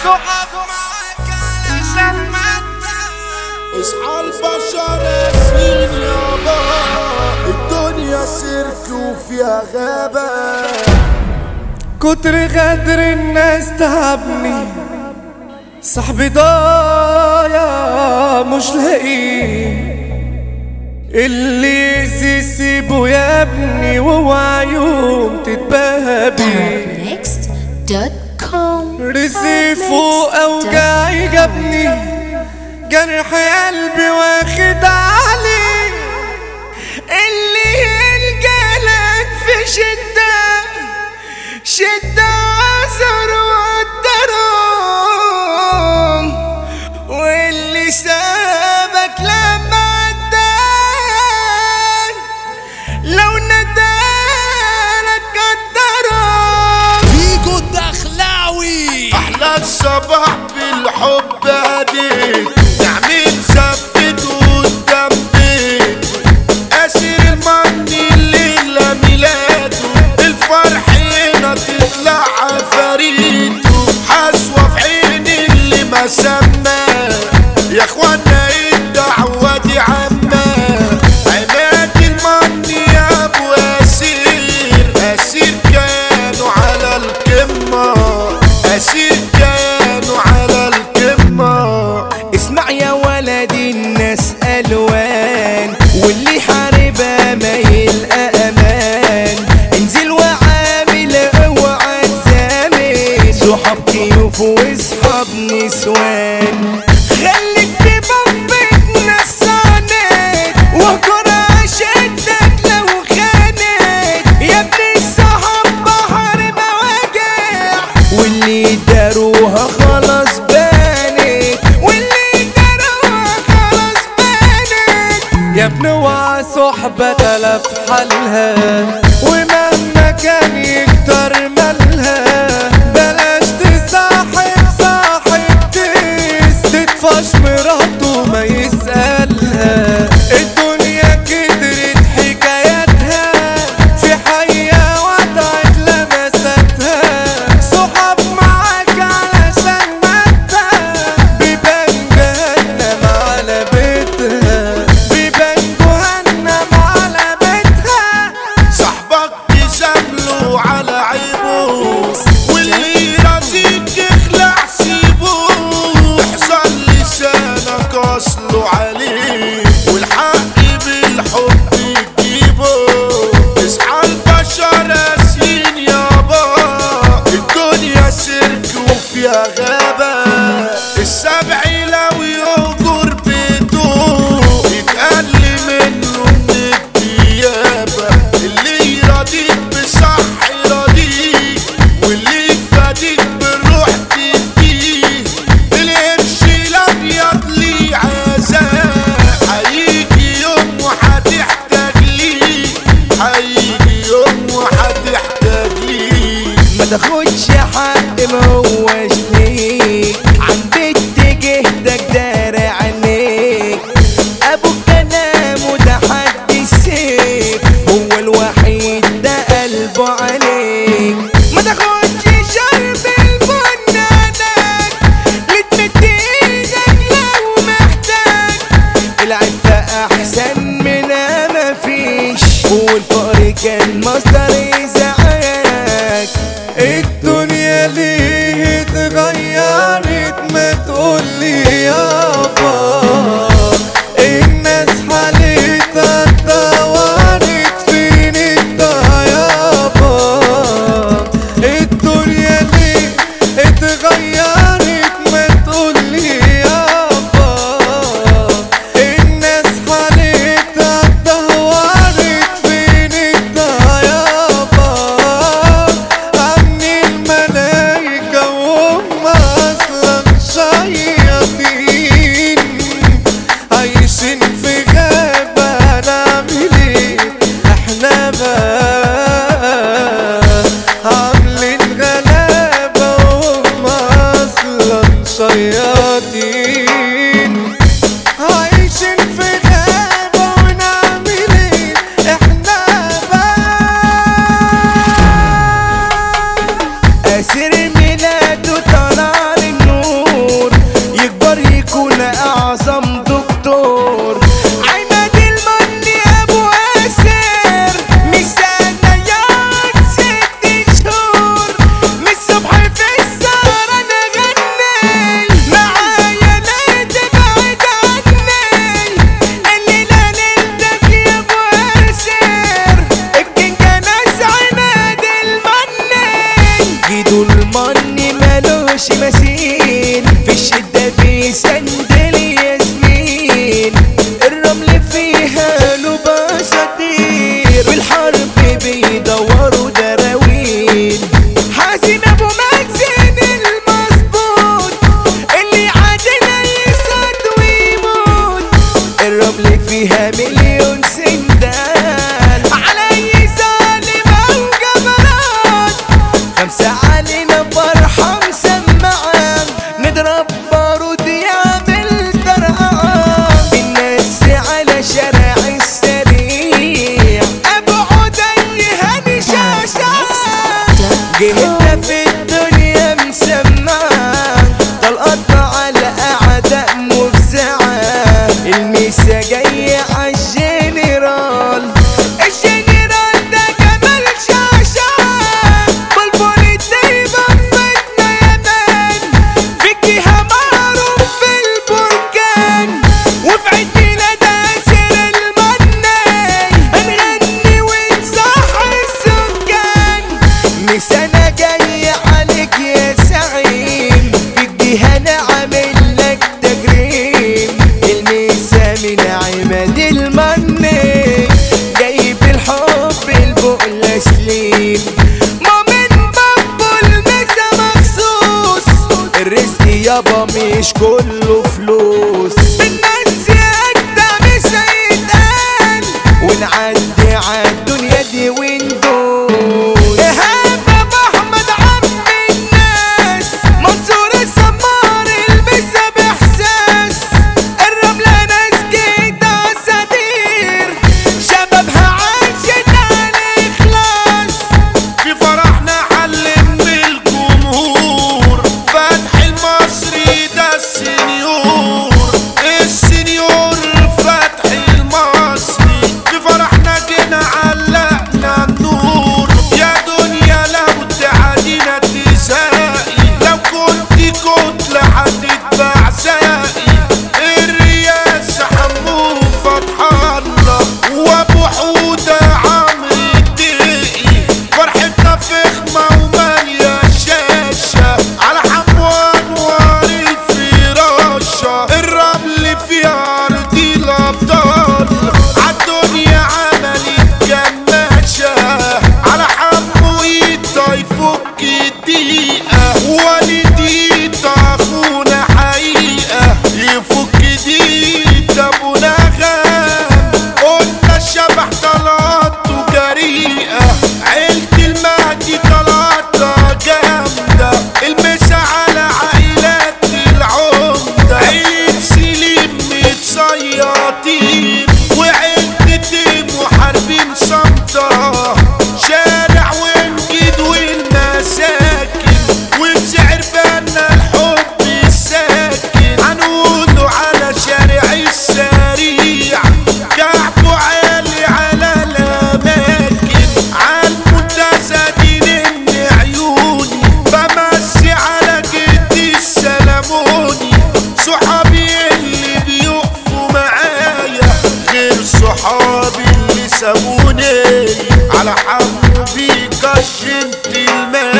صحاب معاك علشان ما اصحى البشر اسمين يابا الدنيا سيرك وفيها غابة كتر غدر الناس تعبني صاحبي ضايع مش لاقيه اللي يأذي سيبه يا ابني واوعى يوم تتباهى بيه Next.com رصيفه اوجاعي جابني جرح قلبي واخد عليه اللي يلجألك في شدة شدة عذر والدرام واللي سابك لما عداك لو ندالك قدرك فيجو الدخلاوي احلى الصباح بالحب هديك نعمل زفت قدام بيت اسير المني الليلة ميلاده الفرح هنا تطلع عفاريته حسوة في عين اللي ما سماه يا اخوانا الدعوة دي عماه عماد المني يا ابو اسير اسير كانوا على القمة اسير كانوا على القمة اسمع يا ولدي الناس الوان واللي حاربها ما يلقى امان انزل وعامل اوعى تزامل صحاب كيوف واصحاب نسوان خليك في بابك نسانك وكرة شدك لو خانت يا ابني الصحاب بحر مواجع واللي داروها خلاص بانت واللي داروها خلاص بانت يا ابني اوعى صحبة تلف حالها ومهما كان يكتر مالها بلاش تصاحب صاحب تيس تدفش مراته ما يسألها الدنيا كترت حكاياتها في حياة وضعت لمستها صحاب معاك علشان مادة بيبان جهنم على بيتها بيبان جهنم على بيتها صاحبك تسامله على عيبه واللي يرازيك اخلع سيبه احذر لسانك اصله عليه والحق بالحب تجيبه اصحى البشر اسين يابا الدنيا سيرك وفيها غابة السبع لو يهجر بيته يتقل منه من الديابة اللي يراضيك بصح يراضيك واللي يفاديك بالروح تديه القرش الابيض ليه عزاء هيجي يوم وهتحتاج ليه هيجي يوم وهتحتاج ليه ما تاخدش حق ما هوش ليك عن بنت جهدك دار عينيك ابو كلام وده حد السيف هو الوحيد ده قلبه عليك ما تاخدش شرب البنانك لتمد ايدك لو محتاج العفة احسن منها مفيش والفقر كان مصدر ازعاج الدنيا ليه اتغيرت ما تقولي يابا الناس حالتها اتدورت فين انت يابا الدنيا ليه اتغيرت ما تقولي يابا الناس حالتها اتدورت فين انت يابا ملوش مثيل في الشدة بيسندل ياسمين الرمل فيها له بساتير بالحرب بيدوروا دراوين حازم ابو مازن المظبوط اللي عادنا يسعد ويموت الرمل فيها مليون سندال على اي ظالم او جبروت خمسة علينا فرحة مسمعة نضرب بارود يعمل درقة الناس على شارع السريع ابو عدي هاني شاشة جهتنا في الدنيا مسمعة طلقتنا على أعداء مفزعة الميسا جاية عالجنرال الجنرال ده جمال شاشة بلبل الدايبة فتنا يابان في الجهة معروف في البركان وفي عيد ميلاد آسر المناي هنغني ونصحي السكان مسانا جاي عليك يا سعيد في الجهة انا عامل لك تجريم الميسا من عماد المني جايب الحب البقلة سليم مؤمن بابو المسا مخصوص الرزق يابا مش كله فلوس الناس يقدر مش هيتقال ونعدي عالدنيا دي وندوس ايهاب ابو احمد عم الناس منصور السمار البسها باحساس الرملة ناس جيدة اساطير شبابها عاشت على اخلاص في فرحنا علمنا الجمهور فتح المصري ده السنيور السنيور فتح المصري في فرحنا جينا علقنا النور يا دنيا لو تعادينا تساقي لو كنت كتلة هتتباع ساقي الرياسة حمو فتح الله وابو حودة عمرو الدقي فرحتنا فخمة ومالية الشاشة على حمو انوار الفراشة الرمل في ارض الابطال عالدنيا عملت جماشة على حمو ايده يفك الدقيقة والدي اخونا حقيقة يفك دقيقة ابو نغم قلنا الشبح طلاته جريئة عيلة المهدي طلعتها جامدة المسا على عائلات العمدة عيلة سليم متصيطين وعيلة محاربين صمتة شارع ونجد والمساكن وبسعر بالنا الحب الساكن هنقوله على شارع السريع كعبه عالي على الأماكن عالمنتزه دي لن عيوني بمسي على جدي السلموني صحابي اللي بيقفوا معايا غير صحابي اللي سابوني على حمو بيك الجنتلمان